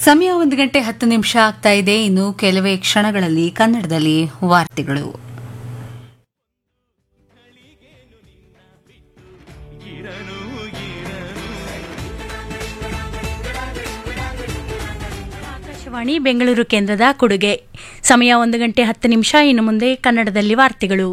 ಸಮಯ ಒಂದು ಗಂಟೆ ಹತ್ತು ನಿಮಿಷ ಆಗ್ತಾ ಇದೆ ಇನ್ನು ಕೆಲವೇ ಕ್ಷಣಗಳಲ್ಲಿ ಕನ್ನಡದಲ್ಲಿ ವಾರ್ತೆಗಳು ಆಕಾಶವಾಣಿ ಬೆಂಗಳೂರು ಕೇಂದ್ರದ ಕೊಡುಗೆ ಸಮಯ ಒಂದು ಗಂಟೆ ಹತ್ತು ನಿಮಿಷ ಇನ್ನು ಮುಂದೆ ಕನ್ನಡದಲ್ಲಿ ವಾರ್ತೆಗಳು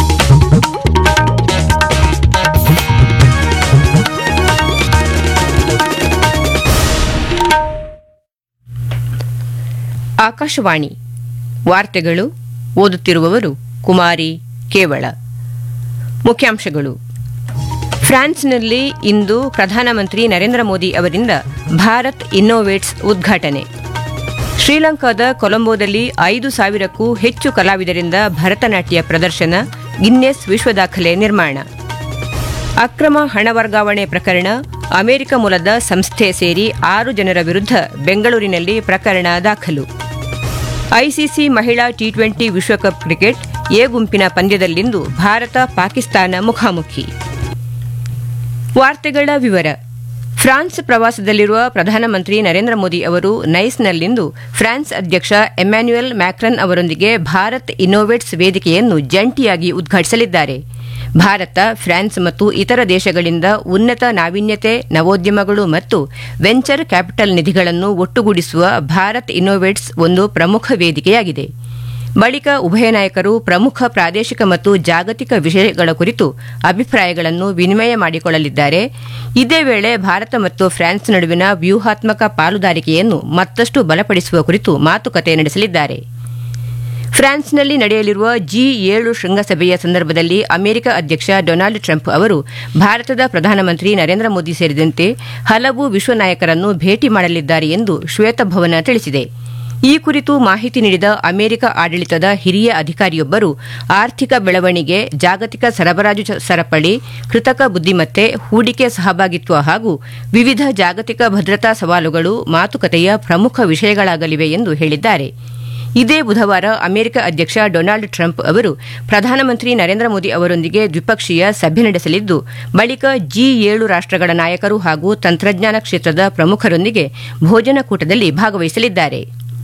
ಆಕಾಶವಾಣಿ ವಾರ್ತೆಗಳು ಓದುತ್ತಿರುವವರು ಕುಮಾರಿ ಕೇವಳ ಮುಖ್ಯಾಂಶಗಳು ಫ್ರಾನ್ಸ್ನಲ್ಲಿ ಇಂದು ಪ್ರಧಾನಮಂತ್ರಿ ನರೇಂದ್ರ ಮೋದಿ ಅವರಿಂದ ಭಾರತ್ ಇನ್ನೋವೇಟ್ಸ್ ಉದ್ಘಾಟನೆ ಶ್ರೀಲಂಕಾದ ಕೊಲಂಬೋದಲ್ಲಿ ಐದು ಸಾವಿರಕ್ಕೂ ಹೆಚ್ಚು ಕಲಾವಿದರಿಂದ ಭರತನಾಟ್ಯ ಪ್ರದರ್ಶನ ಗಿನ್ನೆಸ್ ವಿಶ್ವ ದಾಖಲೆ ನಿರ್ಮಾಣ ಅಕ್ರಮ ಹಣ ವರ್ಗಾವಣೆ ಪ್ರಕರಣ ಅಮೆರಿಕ ಮೂಲದ ಸಂಸ್ಥೆ ಸೇರಿ ಆರು ಜನರ ವಿರುದ್ಧ ಬೆಂಗಳೂರಿನಲ್ಲಿ ಪ್ರಕರಣ ದಾಖಲು ಐಸಿಸಿ ಮಹಿಳಾ ಟಿ ಟ್ವೆಂಟಿ ವಿಶ್ವಕಪ್ ಕ್ರಿಕೆಟ್ ಎ ಗುಂಪಿನ ಪಂದ್ಯದಲ್ಲಿಂದು ಭಾರತ ಪಾಕಿಸ್ತಾನ ಮುಖಾಮುಖಿ ವಾರ್ತೆಗಳ ವಿವರ ಫ್ರಾನ್ಸ್ ಪ್ರವಾಸದಲ್ಲಿರುವ ಪ್ರಧಾನಮಂತ್ರಿ ನರೇಂದ್ರ ಮೋದಿ ಅವರು ನೈಸ್ನಲ್ಲಿಂದು ಫ್ರಾನ್ಸ್ ಅಧ್ಯಕ್ಷ ಎಮ್ಯಾನ್ಯುಯಲ್ ಮ್ಯಾಕ್ರನ್ ಅವರೊಂದಿಗೆ ಭಾರತ್ ಇನ್ನೋವೇಟ್ಸ್ ವೇದಿಕೆಯನ್ನು ಜಂಟಿಯಾಗಿ ಉದ್ಘಾಟಿಸಲಿದ್ದಾರೆ ಭಾರತ ಫ್ರಾನ್ಸ್ ಮತ್ತು ಇತರ ದೇಶಗಳಿಂದ ಉನ್ನತ ನಾವೀನ್ಯತೆ ನವೋದ್ಯಮಗಳು ಮತ್ತು ವೆಂಚರ್ ಕ್ಯಾಪಿಟಲ್ ನಿಧಿಗಳನ್ನು ಒಟ್ಟುಗೂಡಿಸುವ ಭಾರತ್ ಇನ್ನೋವೇಟ್ಸ್ ಒಂದು ಪ್ರಮುಖ ವೇದಿಕೆಯಾಗಿದೆ ಬಳಿಕ ಉಭಯ ನಾಯಕರು ಪ್ರಮುಖ ಪ್ರಾದೇಶಿಕ ಮತ್ತು ಜಾಗತಿಕ ವಿಷಯಗಳ ಕುರಿತು ಅಭಿಪ್ರಾಯಗಳನ್ನು ವಿನಿಮಯ ಮಾಡಿಕೊಳ್ಳಲಿದ್ದಾರೆ ಇದೇ ವೇಳೆ ಭಾರತ ಮತ್ತು ಫ್ರಾನ್ಸ್ ನಡುವಿನ ವ್ಯೂಹಾತ್ಮಕ ಪಾಲುದಾರಿಕೆಯನ್ನು ಮತ್ತಷ್ಟು ಬಲಪಡಿಸುವ ಕುರಿತು ಮಾತುಕತೆ ನಡೆಸಲಿದ್ದಾರೆ ಫ್ರಾನ್ಸ್ನಲ್ಲಿ ನಡೆಯಲಿರುವ ಜಿ ಏಳು ಶೃಂಗಸಭೆಯ ಸಂದರ್ಭದಲ್ಲಿ ಅಮೆರಿಕ ಅಧ್ಯಕ್ಷ ಡೊನಾಲ್ಡ್ ಟ್ರಂಪ್ ಅವರು ಭಾರತದ ಪ್ರಧಾನಮಂತ್ರಿ ನರೇಂದ್ರ ಮೋದಿ ಸೇರಿದಂತೆ ಹಲವು ವಿಶ್ವ ನಾಯಕರನ್ನು ಭೇಟಿ ಮಾಡಲಿದ್ದಾರೆ ಎಂದು ಶ್ವೇತಭವನ ತಿಳಿಸಿದೆ ಈ ಕುರಿತು ಮಾಹಿತಿ ನೀಡಿದ ಅಮೆರಿಕ ಆಡಳಿತದ ಹಿರಿಯ ಅಧಿಕಾರಿಯೊಬ್ಬರು ಆರ್ಥಿಕ ಬೆಳವಣಿಗೆ ಜಾಗತಿಕ ಸರಬರಾಜು ಚ- ಸರಪಳಿ ಕೃತಕ ಬುದ್ದಿಮತ್ತೆ ಹೂಡಿಕೆ ಸಹಭಾಗಿತ್ವ ಹಾಗೂ ವಿವಿಧ ಜಾಗತಿಕ ಭದ್ರತಾ ಸವಾಲುಗಳು ಮಾತುಕತೆಯ ಪ್ರಮುಖ ವಿಷಯಗಳಾಗಲಿವೆ ಎಂದು ಹೇಳಿದ್ದಾರೆ ಇದೇ ಬುಧವಾರ ಅಮೆರಿಕ ಅಧ್ಯಕ್ಷ ಡೊನಾಲ್ಡ್ ಟ್ರಂಪ್ ಅವರು ಪ್ರಧಾನಮಂತ್ರಿ ನರೇಂದ್ರ ಮೋದಿ ಅವರೊಂದಿಗೆ ದ್ವಿಪಕ್ಷೀಯ ಸಭೆ ನಡೆಸಲಿದ್ದು ಬಳಿಕ ಜಿ ಏಳು ರಾಷ್ಟ್ರಗಳ ನಾಯಕರು ಹಾಗೂ ತಂತ್ರಜ್ಞಾನ ಕ್ಷೇತ್ರದ ಪ್ರಮುಖರೊಂದಿಗೆ ಭೋಜನ ಕೂಟದಲ್ಲಿ ಭಾಗವಹಿಸಲಿದ್ದಾರೆ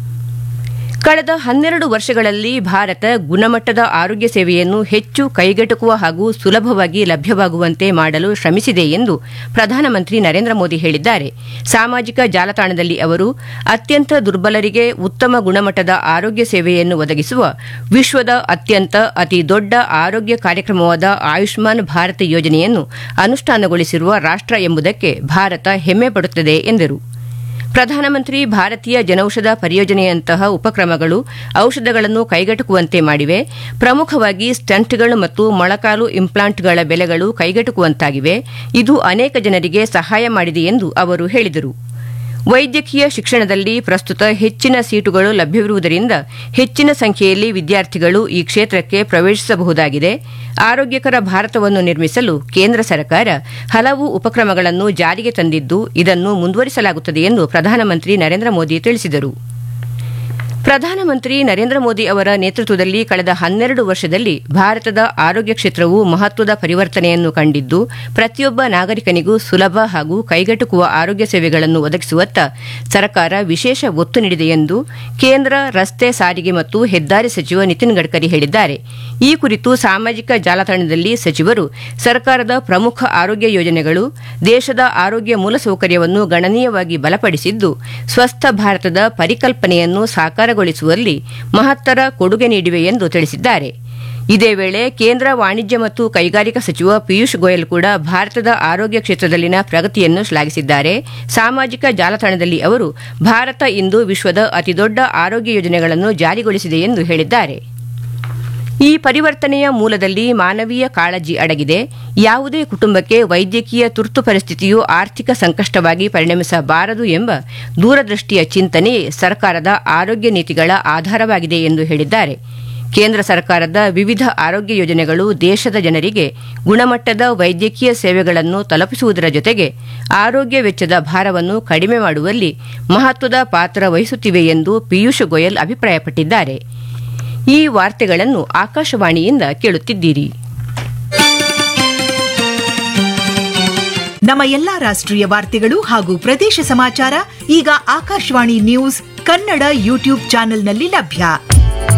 ಕಳೆದ ಹನ್ನೆರಡು ವರ್ಷಗಳಲ್ಲಿ ಭಾರತ ಗುಣಮಟ್ಟದ ಆರೋಗ್ಯ ಸೇವೆಯನ್ನು ಹೆಚ್ಚು ಕೈಗೆಟುಕುವ ಹಾಗೂ ಸುಲಭವಾಗಿ ಲಭ್ಯವಾಗುವಂತೆ ಮಾಡಲು ಶ್ರಮಿಸಿದೆ ಎಂದು ಪ್ರಧಾನಮಂತ್ರಿ ನರೇಂದ್ರ ಮೋದಿ ಹೇಳಿದ್ದಾರೆ ಸಾಮಾಜಿಕ ಜಾಲತಾಣದಲ್ಲಿ ಅವರು ಅತ್ಯಂತ ದುರ್ಬಲರಿಗೆ ಉತ್ತಮ ಗುಣಮಟ್ಟದ ಆರೋಗ್ಯ ಸೇವೆಯನ್ನು ಒದಗಿಸುವ ವಿಶ್ವದ ಅತ್ಯಂತ ಅತಿ ದೊಡ್ಡ ಆರೋಗ್ಯ ಕಾರ್ಯಕ್ರಮವಾದ ಆಯುಷ್ಮಾನ್ ಭಾರತ್ ಯೋಜನೆಯನ್ನು ಅನುಷ್ಠಾನಗೊಳಿಸಿರುವ ರಾಷ್ಟ್ರ ಎಂಬುದಕ್ಕೆ ಭಾರತ ಹೆಮ್ಮೆ ಪಡುತ್ತದೆ ಎಂದರು ಪ್ರಧಾನಮಂತ್ರಿ ಭಾರತೀಯ ಜನೌಷಧ ಪರಿಯೋಜನೆಯಂತಹ ಉಪಕ್ರಮಗಳು ಔಷಧಗಳನ್ನು ಕೈಗೆಟುಕುವಂತೆ ಮಾಡಿವೆ ಪ್ರಮುಖವಾಗಿ ಸ್ಟಂಟ್ಗಳು ಮತ್ತು ಮೊಳಕಾಲು ಇಂಪ್ಲಾಂಟ್ಗಳ ಬೆಲೆಗಳು ಕೈಗೆಟುಕುವಂತಾಗಿವೆ ಇದು ಅನೇಕ ಜನರಿಗೆ ಸಹಾಯ ಮಾಡಿದೆ ಎಂದು ಅವರು ಹೇಳಿದರು ವೈದ್ಯಕೀಯ ಶಿಕ್ಷಣದಲ್ಲಿ ಪ್ರಸ್ತುತ ಹೆಚ್ಚಿನ ಸೀಟುಗಳು ಲಭ್ಯವಿರುವುದರಿಂದ ಹೆಚ್ಚಿನ ಸಂಖ್ಯೆಯಲ್ಲಿ ವಿದ್ಯಾರ್ಥಿಗಳು ಈ ಕ್ಷೇತ್ರಕ್ಕೆ ಪ್ರವೇಶಿಸಬಹುದಾಗಿದೆ ಆರೋಗ್ಯಕರ ಭಾರತವನ್ನು ನಿರ್ಮಿಸಲು ಕೇಂದ್ರ ಸರ್ಕಾರ ಹಲವು ಉಪಕ್ರಮಗಳನ್ನು ಜಾರಿಗೆ ತಂದಿದ್ದು ಇದನ್ನು ಮುಂದುವರಿಸಲಾಗುತ್ತದೆ ಎಂದು ಪ್ರಧಾನಮಂತ್ರಿ ನರೇಂದ್ರ ಮೋದಿ ತಿಳಿಸಿದರು ಪ್ರಧಾನಮಂತ್ರಿ ನರೇಂದ್ರ ಮೋದಿ ಅವರ ನೇತೃತ್ವದಲ್ಲಿ ಕಳೆದ ಹನ್ನೆರಡು ವರ್ಷದಲ್ಲಿ ಭಾರತದ ಆರೋಗ್ಯ ಕ್ಷೇತ್ರವು ಮಹತ್ವದ ಪರಿವರ್ತನೆಯನ್ನು ಕಂಡಿದ್ದು ಪ್ರತಿಯೊಬ್ಬ ನಾಗರಿಕನಿಗೂ ಸುಲಭ ಹಾಗೂ ಕೈಗೆಟುಕುವ ಆರೋಗ್ಯ ಸೇವೆಗಳನ್ನು ಒದಗಿಸುವತ್ತ ಸರ್ಕಾರ ವಿಶೇಷ ಒತ್ತು ನೀಡಿದೆ ಎಂದು ಕೇಂದ್ರ ರಸ್ತೆ ಸಾರಿಗೆ ಮತ್ತು ಹೆದ್ದಾರಿ ಸಚಿವ ನಿತಿನ್ ಗಡ್ಕರಿ ಹೇಳಿದ್ದಾರೆ ಈ ಕುರಿತು ಸಾಮಾಜಿಕ ಜಾಲತಾಣದಲ್ಲಿ ಸಚಿವರು ಸರ್ಕಾರದ ಪ್ರಮುಖ ಆರೋಗ್ಯ ಯೋಜನೆಗಳು ದೇಶದ ಆರೋಗ್ಯ ಮೂಲಸೌಕರ್ಯವನ್ನು ಗಣನೀಯವಾಗಿ ಬಲಪಡಿಸಿದ್ದು ಸ್ವಸ್ಥ ಭಾರತದ ಪರಿಕಲ್ಪನೆಯನ್ನು ಸಾಕಾರಗೊಳಿಸುವಲ್ಲಿ ಮಹತ್ತರ ಕೊಡುಗೆ ನೀಡಿವೆ ಎಂದು ತಿಳಿಸಿದ್ದಾರೆ ಇದೇ ವೇಳೆ ಕೇಂದ್ರ ವಾಣಿಜ್ಯ ಮತ್ತು ಕೈಗಾರಿಕಾ ಸಚಿವ ಪಿಯೂಷ್ ಗೋಯಲ್ ಕೂಡ ಭಾರತದ ಆರೋಗ್ಯ ಕ್ಷೇತ್ರದಲ್ಲಿನ ಪ್ರಗತಿಯನ್ನು ಶ್ಲಾಘಿಸಿದ್ದಾರೆ ಸಾಮಾಜಿಕ ಜಾಲತಾಣದಲ್ಲಿ ಅವರು ಭಾರತ ಇಂದು ವಿಶ್ವದ ಅತಿದೊಡ್ಡ ಆರೋಗ್ಯ ಯೋಜನೆಗಳನ್ನು ಜಾರಿಗೊಳಿಸಿದೆ ಎಂದು ಹೇಳಿದ್ದಾರೆ ಈ ಪರಿವರ್ತನೆಯ ಮೂಲದಲ್ಲಿ ಮಾನವೀಯ ಕಾಳಜಿ ಅಡಗಿದೆ ಯಾವುದೇ ಕುಟುಂಬಕ್ಕೆ ವೈದ್ಯಕೀಯ ತುರ್ತು ಪರಿಸ್ಥಿತಿಯು ಆರ್ಥಿಕ ಸಂಕಷ್ಟವಾಗಿ ಪರಿಣಮಿಸಬಾರದು ಎಂಬ ದೂರದೃಷ್ಟಿಯ ಚಿಂತನೆಯೇ ಸರ್ಕಾರದ ಆರೋಗ್ಯ ನೀತಿಗಳ ಆಧಾರವಾಗಿದೆ ಎಂದು ಹೇಳಿದ್ದಾರೆ ಕೇಂದ್ರ ಸರ್ಕಾರದ ವಿವಿಧ ಆರೋಗ್ಯ ಯೋಜನೆಗಳು ದೇಶದ ಜನರಿಗೆ ಗುಣಮಟ್ಟದ ವೈದ್ಯಕೀಯ ಸೇವೆಗಳನ್ನು ತಲುಪಿಸುವುದರ ಜೊತೆಗೆ ಆರೋಗ್ಯ ವೆಚ್ಚದ ಭಾರವನ್ನು ಕಡಿಮೆ ಮಾಡುವಲ್ಲಿ ಮಹತ್ವದ ಪಾತ್ರ ವಹಿಸುತ್ತಿವೆ ಎಂದು ಪಿಯೂಷ್ ಗೋಯಲ್ ಅಭಿಪ್ರಾಯಪಟ್ಟಿದ್ದಾರೆ ಈ ವಾರ್ತೆಗಳನ್ನು ಆಕಾಶವಾಣಿಯಿಂದ ಕೇಳುತ್ತಿದ್ದೀರಿ ನಮ್ಮ ಎಲ್ಲಾ ರಾಷ್ಟ್ರೀಯ ವಾರ್ತೆಗಳು ಹಾಗೂ ಪ್ರದೇಶ ಸಮಾಚಾರ ಈಗ ಆಕಾಶವಾಣಿ ನ್ಯೂಸ್ ಕನ್ನಡ ಯೂಟ್ಯೂಬ್ ಚಾನೆಲ್ನಲ್ಲಿ ಲಭ್ಯ